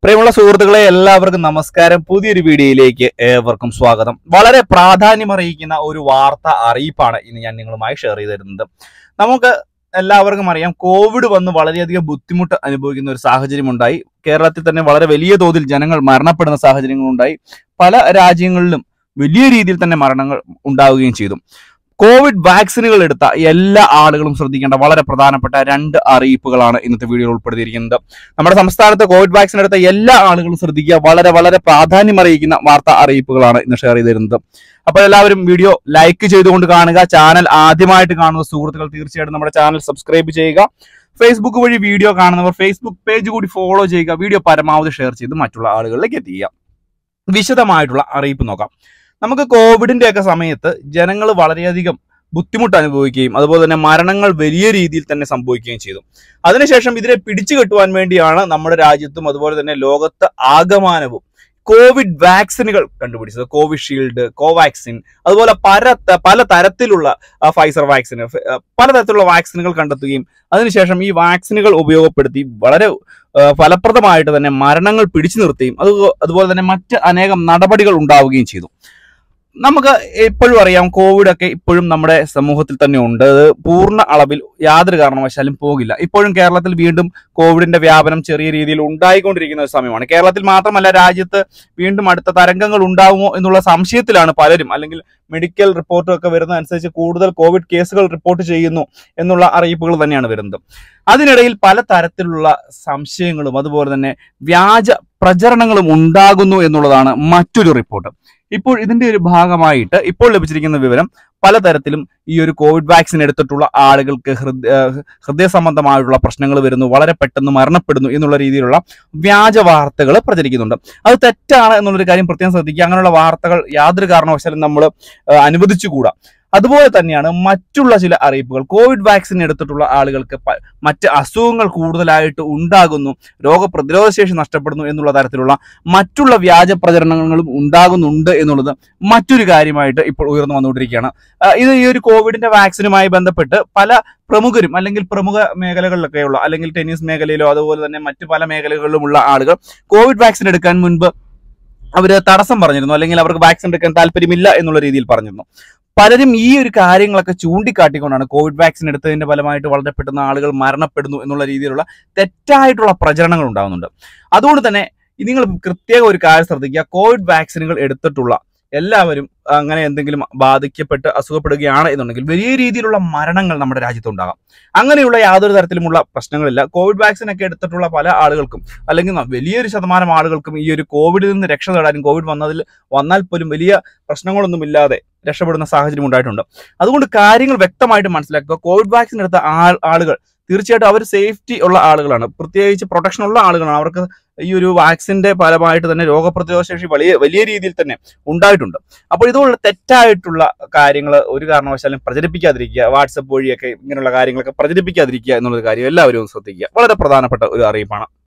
പ്രിയമുള്ള സുഹൃത്തുക്കളെ എല്ലാവർക്കും നമസ്കാരം പുതിയൊരു വീഡിയോയിലേക്ക് ഏവർക്കും സ്വാഗതം വളരെ പ്രാധാന്യമറിയിക്കുന്ന ഒരു വാർത്ത അറിയിപ്പാണ് ഇന്ന് ഞാൻ നിങ്ങളുമായി ഷെയർ ചെയ്ത് തരുന്നത് നമുക്ക് എല്ലാവർക്കും അറിയാം കോവിഡ് വന്ന് വളരെയധികം ബുദ്ധിമുട്ട് അനുഭവിക്കുന്ന ഒരു സാഹചര്യം ഉണ്ടായി കേരളത്തിൽ തന്നെ വളരെ വലിയ തോതിൽ ജനങ്ങൾ മരണപ്പെടുന്ന സാഹചര്യങ്ങളുണ്ടായി പല രാജ്യങ്ങളിലും വലിയ രീതിയിൽ തന്നെ മരണങ്ങൾ ഉണ്ടാവുകയും ചെയ്തു കോവിഡ് വാക്സിനുകൾ എടുത്ത എല്ലാ ആളുകളും ശ്രദ്ധിക്കേണ്ട വളരെ പ്രധാനപ്പെട്ട രണ്ട് അറിയിപ്പുകളാണ് ഇന്നത്തെ വീഡിയോയിൽ ഉൾപ്പെടുത്തിയിരിക്കുന്നത് നമ്മുടെ സംസ്ഥാനത്ത് കോവിഡ് വാക്സിൻ എടുത്ത എല്ലാ ആളുകളും ശ്രദ്ധിക്കുക വളരെ വളരെ പ്രാധാന്യം അറിയിക്കുന്ന വാർത്താ അറിയിപ്പുകളാണ് ഇന്ന് ഷെയർ ചെയ്ത് തരുന്നത് അപ്പോൾ എല്ലാവരും വീഡിയോ ലൈക്ക് ചെയ്തുകൊണ്ട് കാണുക ചാനൽ ആദ്യമായിട്ട് കാണുന്ന സുഹൃത്തുക്കൾ തീർച്ചയായിട്ടും നമ്മുടെ ചാനൽ സബ്സ്ക്രൈബ് ചെയ്യുക ഫേസ്ബുക്ക് വഴി വീഡിയോ കാണുന്നവർ ഫേസ്ബുക്ക് പേജ് കൂടി ഫോളോ ചെയ്യുക വീഡിയോ പരമാവധി ഷെയർ ചെയ്ത് മറ്റുള്ള ആളുകളിലേക്ക് എത്തിക്കുക വിശദമായിട്ടുള്ള അറിയിപ്പ് നോക്കാം നമുക്ക് കോവിഡിന്റെ ഒക്കെ സമയത്ത് ജനങ്ങൾ വളരെയധികം ബുദ്ധിമുട്ട് അനുഭവിക്കുകയും അതുപോലെ തന്നെ മരണങ്ങൾ വലിയ രീതിയിൽ തന്നെ സംഭവിക്കുകയും ചെയ്തു അതിനുശേഷം ഇതിനെ പിടിച്ചു കെട്ടുവാൻ വേണ്ടിയാണ് നമ്മുടെ രാജ്യത്തും അതുപോലെ തന്നെ ലോകത്ത് ആകമാനവും കോവിഡ് വാക്സിനുകൾ കണ്ടുപിടിച്ചത് കോവിഷീൽഡ് കോവാക്സിൻ അതുപോലെ പല ത- പല തരത്തിലുള്ള ആ, ഫൈസർ വാക്സിൻ ഫ- ആ, പലതരത്തിലുള്ള വാക്സിനുകൾ കണ്ടെത്തുകയും അതിനുശേഷം ഈ വാക്സിനുകൾ ഉപയോഗപ്പെടുത്തി വളരെ ആ, ഫലപ്രദമായിട്ട് തന്നെ മരണങ്ങൾ പിടിച്ചു നിർത്തുകയും അത് അതുപോലെ തന്നെ മറ്റ് അനേകം നടപടികൾ ഉണ്ടാവുകയും ചെയ്തു നമുക്ക് ഇപ്പോഴും അറിയാം കോവിഡ് ഒക്കെ ഇപ്പോഴും നമ്മുടെ സമൂഹത്തിൽ തന്നെ ഉണ്ട് അത് പൂർണ്ണ അളവിൽ യാതൊരു കാരണവശാലും പോകില്ല ഇപ്പോഴും കേരളത്തിൽ വീണ്ടും കോവിഡിന്റെ വ്യാപനം ചെറിയ രീതിയിൽ ഉണ്ടായിക്കൊണ്ടിരിക്കുന്ന ഒരു സമയമാണ് കേരളത്തിൽ മാത്രമല്ല രാജ്യത്ത് വീണ്ടും അടുത്ത തരംഗങ്ങൾ ഉണ്ടാവുമോ എന്നുള്ള സംശയത്തിലാണ് പലരും അല്ലെങ്കിൽ മെഡിക്കൽ റിപ്പോർട്ടൊക്കെ വരുന്നതനുസരിച്ച് കൂടുതൽ കോവിഡ് കേസുകൾ റിപ്പോർട്ട് ചെയ്യുന്നു എന്നുള്ള അറിയിപ്പുകൾ തന്നെയാണ് വരുന്നത് അതിനിടയിൽ പല തരത്തിലുള്ള സംശയങ്ങളും അതുപോലെ തന്നെ വ്യാജ പ്രചരണങ്ങളും ഉണ്ടാകുന്നു എന്നുള്ളതാണ് മറ്റൊരു റിപ്പോർട്ട് ഇപ്പോൾ ഇതിന്റെ ഒരു ഭാഗമായിട്ട് ഇപ്പോൾ ലഭിച്ചിരിക്കുന്ന വിവരം പലതരത്തിലും ഈ ഒരു കോവിഡ് വാക്സിൻ എടുത്തിട്ടുള്ള ആളുകൾക്ക് ഹൃദയ ഏഹ് ഹൃദയ സംബന്ധമായിട്ടുള്ള പ്രശ്നങ്ങൾ വരുന്നു വളരെ പെട്ടെന്ന് മരണപ്പെടുന്നു എന്നുള്ള രീതിയിലുള്ള വ്യാജ വാർത്തകൾ പ്രചരിക്കുന്നുണ്ട് അത് തെറ്റാണ് എന്നുള്ളൊരു കാര്യം പ്രത്യേകം ശ്രദ്ധിക്കുക അങ്ങനെയുള്ള വാർത്തകൾ യാതൊരു കാരണവശാലും നമ്മൾ അനുവദിച്ചുകൂടാ അതുപോലെ തന്നെയാണ് മറ്റുള്ള ചില അറിയിപ്പുകൾ കോവിഡ് വാക്സിൻ എടുത്തിട്ടുള്ള ആളുകൾക്ക് പ- മറ്റ് അസുഖങ്ങൾ കൂടുതലായിട്ട് ഉണ്ടാകുന്നു രോഗപ്രതിരോധ ശേഷി നഷ്ടപ്പെടുന്നു എന്നുള്ള തരത്തിലുള്ള മറ്റുള്ള വ്യാജ പ്രചരണങ്ങളും ഉണ്ടാകുന്നുണ്ട് എന്നുള്ളത് മറ്റൊരു കാര്യമായിട്ട് ഇപ്പോൾ ഉയർന്നു വന്നുകൊണ്ടിരിക്കുകയാണ് ആ, ഇത് ഈ ഒരു കോവിഡിന്റെ വാക്സിനുമായി ബന്ധപ്പെട്ട് പല പ്രമുഖരും അല്ലെങ്കിൽ പ്രമുഖ മേഖലകളിലൊക്കെയുള്ള അല്ലെങ്കിൽ ടെന്നീസ് മേഖലയിലോ അതുപോലെ തന്നെ മറ്റു പല മേഖലകളിലുമുള്ള ആളുകൾ കോവിഡ് വാക്സിൻ എടുക്കാൻ മുൻപ് അവര് തടസ്സം പറഞ്ഞിരുന്നു അല്ലെങ്കിൽ അവർക്ക് വാക്സിൻ എടുക്കാൻ താല്പര്യമില്ല എന്നുള്ള രീതിയിൽ പറഞ്ഞിരുന്നു പലരും ഈ ഒരു കാര്യങ്ങളൊക്കെ ചൂണ്ടിക്കാട്ടിക്കൊണ്ടാണ് കോവിഡ് വാക്സിൻ എടുത്തതിന്റെ ഫലമായിട്ട് വളരെ പെട്ടെന്ന് ആളുകൾ മരണപ്പെടുന്നു എന്നുള്ള രീതിയിലുള്ള തെറ്റായിട്ടുള്ള പ്രചരണങ്ങൾ ഉണ്ടാകുന്നുണ്ട് അതുകൊണ്ട് തന്നെ നിങ്ങൾ പ്രത്യേക ഒരു കാര്യം ശ്രദ്ധിക്കുക കോവിഡ് വാക്സിനുകൾ എടുത്തിട്ടുള്ള എല്ലാവരും അങ്ങനെ എന്തെങ്കിലും ബാധിക്കപ്പെട്ട് അസുഖപ്പെടുകയാണ് എന്നുണ്ടെങ്കിൽ വലിയ രീതിയിലുള്ള മരണങ്ങൾ നമ്മുടെ രാജ്യത്തുണ്ടാകാം അങ്ങനെയുള്ള യാതൊരു തരത്തിലുമുള്ള പ്രശ്നങ്ങളില്ല കോവിഡ് വാക്സിൻ ഒക്കെ എടുത്തിട്ടുള്ള പല ആളുകൾക്കും അല്ലെങ്കിൽ ന- വലിയൊരു ശതമാനം ആളുകൾക്കും ഈ ഒരു കോവിഡിൽ നിന്ന് രക്ഷ നേടാനും കോവിഡ് വന്നതിൽ വന്നാൽ പോലും വലിയ പ്രശ്നങ്ങളൊന്നുമില്ലാതെ രക്ഷപ്പെടുന്ന സാഹചര്യം ഉണ്ടായിട്ടുണ്ട് അതുകൊണ്ട് കാര്യങ്ങൾ വ്യക്തമായിട്ട് മനസ്സിലാക്കുക കോവിഡ് വാക്സിൻ എടുത്ത ആൾ- ആളുകൾ തീർച്ചയായിട്ടും അവർ സേഫ്റ്റി ഉള്ള ആളുകളാണ് പ്രത്യേകിച്ച് പ്രൊട്ടക്ഷൻ ഉള്ള ആളുകളാണ് അവർക്ക് ഈ ഒരു വാക്സിന്റെ ഫലമായിട്ട് തന്നെ രോഗപ്രതിരോധ ശേഷി വലിയ വലിയ രീതിയിൽ തന്നെ ഉണ്ടായിട്ടുണ്ട് അപ്പോൾ ഇതുപോലുള്ള തെറ്റായിട്ടുള്ള കാര്യങ്ങൾ ഒരു കാരണവശാലും പ്രചരിപ്പിക്കാതിരിക്കുക വാട്സപ്പ് വഴിയൊക്കെ ഇങ്ങനെയുള്ള കാര്യങ്ങളൊക്കെ പ്രചരിപ്പിക്കാതിരിക്കുക എന്നുള്ള കാര്യം എല്ലാവരും ശ്രദ്ധിക്കുക വളരെ പ്രധാനപ്പെട്ട ഒരു അറിയിപ്പാണ്